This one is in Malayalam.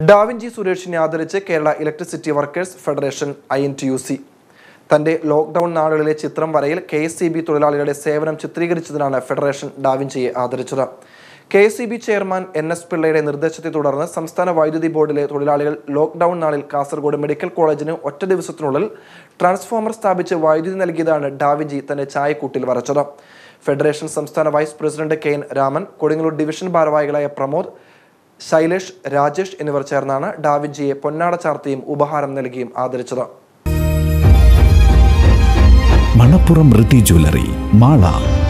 ഡാവിഞ്ചി സുരേഷിനെ ആദരിച്ച് Kerala electricity workers federation I N T U C തന്റെ ലോക്ക്ഡൌൺ നാളുകളിലെ ചിത്രം വരയിൽ കെ എസ് സി ബി തൊഴിലാളികളുടെ സേവനം ചിത്രീകരിച്ചതിനാണ് ഫെഡറേഷൻ ഡാവിഞ്ചിയെ ആദരിച്ചത് K S C B chairman N S പിള്ളയുടെ നിർദ്ദേശത്തെ തുടർന്ന് സംസ്ഥാന വൈദ്യുതി ബോർഡിലെ തൊഴിലാളികൾ ലോക്ക്ഡൌൺ നാളിൽ കാസർഗോഡ് മെഡിക്കൽ കോളേജിന് ഒറ്റ ദിവസത്തിനുള്ളിൽ ട്രാൻസ്ഫോമർ സ്ഥാപിച്ച് വൈദ്യുതി നൽകിയതാണ് ഡാവിഞ്ചി തന്റെ ചായക്കൂട്ടിൽ വരച്ചത് ഫെഡറേഷൻ സംസ്ഥാന vice president K N Raman Kodungallur division ഭാരവാഹികളായ പ്രമോദ് ശൈലേഷ് രാജേഷ് എന്നിവർ ചേർന്നാണ് ഡാവിഞ്ചിയെ പൊന്നാട ചാർത്തിയും ഉപഹാരം നൽകിയും ആദരിച്ചത് മണപ്പുറം ഋതി ജ്വല്ലറി മാള